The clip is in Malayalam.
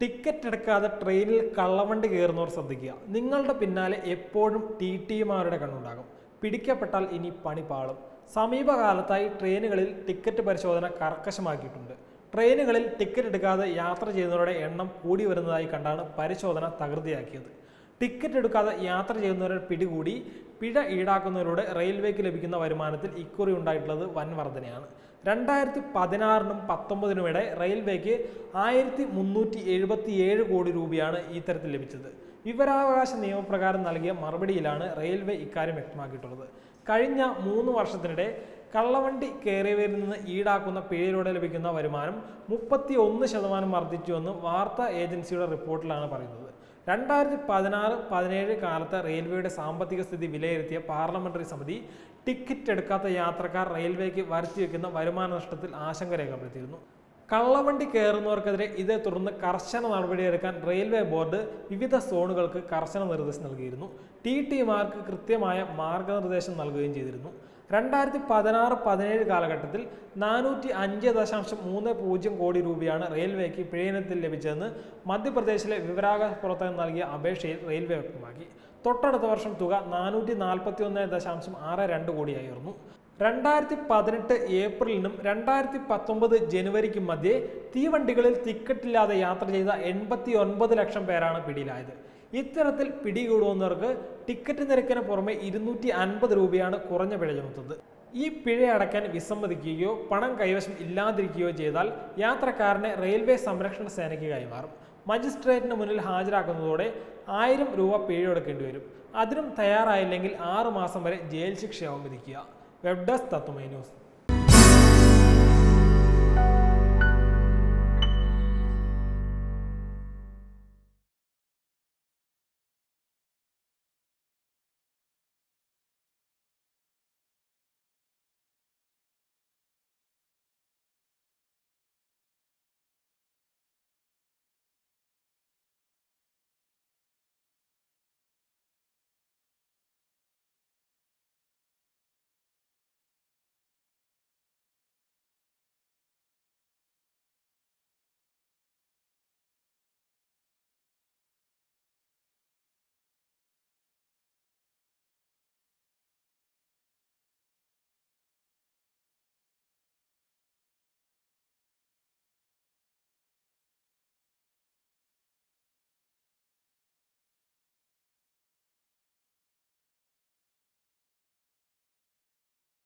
ടിക്കറ്റ് എടുക്കാതെ ട്രെയിനിൽ കള്ളവണ്ടി കയറുന്നവർ ശ്രദ്ധിക്കുക നിങ്ങളുടെ പിന്നാലെ എപ്പോഴും ടി ടിമാരുടെ കണ്ണുണ്ടാകും പിടിക്കപ്പെട്ടാൽ ഇനി പണി പാളും സമീപകാലത്തായി ട്രെയിനുകളിൽ ടിക്കറ്റ് പരിശോധന കർക്കശമാക്കിയിട്ടുണ്ട് ട്രെയിനുകളിൽ ടിക്കറ്റ് എടുക്കാതെ യാത്ര ചെയ്യുന്നവരുടെ എണ്ണം കൂടി വരുന്നതായി കണ്ടാണ് പരിശോധന തകൃതിയാക്കിയത് ടിക്കറ്റ് എടുക്കാതെ യാത്ര ചെയ്യുന്നവരെ പിടികൂടി പിഴ ഈടാക്കുന്നവരുടെ റെയിൽവേക്ക് ലഭിക്കുന്ന വരുമാനത്തിൽ ഇക്കുറി ഉണ്ടായിട്ടുള്ളത് വൻ വർധനയാണ് രണ്ടായിരത്തി പതിനാറിനും പത്തൊമ്പതിനും ഇടെ റെയിൽവേക്ക് ആയിരത്തി മുന്നൂറ്റി എഴുപത്തി ഏഴ് കോടി രൂപയാണ് ഈ തരത്തിൽ ലഭിച്ചത് വിവരാവകാശ നിയമപ്രകാരം നൽകിയ മറുപടിയിലാണ് റെയിൽവേ ഇക്കാര്യം വ്യക്തമാക്കിയിട്ടുള്ളത് കഴിഞ്ഞ മൂന്ന് വർഷത്തിനിടെ കള്ളവണ്ടി കയറിയവരിൽ നിന്ന് ഈടാക്കുന്ന പിഴയിലൂടെ ലഭിക്കുന്ന വരുമാനം മുപ്പത്തി ഒന്ന് ശതമാനം വർദ്ധിച്ചുവെന്ന് വാർത്താ ഏജൻസിയുടെ റിപ്പോർട്ടിലാണ് പറയുന്നത് രണ്ടായിരത്തി പതിനാറ് പതിനേഴ് കാലത്ത് റെയിൽവേയുടെ സാമ്പത്തിക സ്ഥിതി വിലയിരുത്തിയ പാർലമെന്ററി സമിതി ടിക്കറ്റ് എടുക്കാത്ത യാത്രക്കാർ റെയിൽവേക്ക് വരുത്തിവെക്കുന്ന വരുമാന നഷ്ടത്തിൽ ആശങ്ക രേഖപ്പെടുത്തിയിരുന്നു കള്ളവണ്ടി കയറുന്നവർക്കെതിരെ ഇതേ തുടർന്ന് കർശന നടപടിയെടുക്കാൻ റെയിൽവേ ബോർഡ് വിവിധ സോണുകൾക്ക് കർശന നിർദ്ദേശം നൽകിയിരുന്നു ടി ടിമാർക്ക് കൃത്യമായ മാർഗനിർദ്ദേശം നൽകുകയും ചെയ്തിരുന്നു രണ്ടായിരത്തി പതിനാറ് പതിനേഴ് കാലഘട്ടത്തിൽ നാനൂറ്റി അഞ്ച് ദശാംശം മൂന്ന് പൂജ്യം കോടി രൂപയാണ് റെയിൽവേക്ക് പിഴയിനത്തിൽ ലഭിച്ചതെന്ന് മധ്യപ്രദേശിലെ വിവരാവകാശ പ്രവർത്തകൻ നൽകിയ അപേക്ഷയിൽ റെയിൽവേ വ്യക്തമാക്കി തൊട്ടടുത്ത വർഷം തുക നാനൂറ്റി നാൽപ്പത്തി ഒന്ന് ദശാംശം ആറ് രണ്ട് കോടിയായിരുന്നു രണ്ടായിരത്തി പതിനെട്ട് ഏപ്രിലിനും രണ്ടായിരത്തി പത്തൊമ്പത് ജനുവരിക്കും മധ്യേ തീവണ്ടികളിൽ ടിക്കറ്റില്ലാതെ യാത്ര ചെയ്ത എൺപത്തി ഒൻപത് ലക്ഷം പേരാണ് പിടിയിലായത് ഇത്തരത്തിൽ പിടികൂടുന്നവർക്ക് ടിക്കറ്റ് നിരക്കിന് പുറമെ ഇരുന്നൂറ്റി അൻപത് രൂപയാണ് കുറഞ്ഞ പിഴ ചുമത്തുന്നത് ഈ പിഴ അടയ്ക്കാൻ വിസമ്മതിക്കുകയോ പണം കൈവശം ഇല്ലാതിരിക്കുകയോ ചെയ്താൽ യാത്രക്കാരനെ റെയിൽവേ സംരക്ഷണ സേനയ്ക്ക് കൈമാറും മജിസ്ട്രേറ്റിന് മുന്നിൽ ഹാജരാക്കുന്നതോടെ ആയിരം രൂപ പിഴ കൊടുക്കേണ്ടി വരും അതിനും തയ്യാറായില്ലെങ്കിൽ ആറ് മാസം വരെ ജയിൽ ശിക്ഷയാവും വിധിക്കുക വെബ് ഡെസ്ക് തത്തുമൈ ന്യൂസ്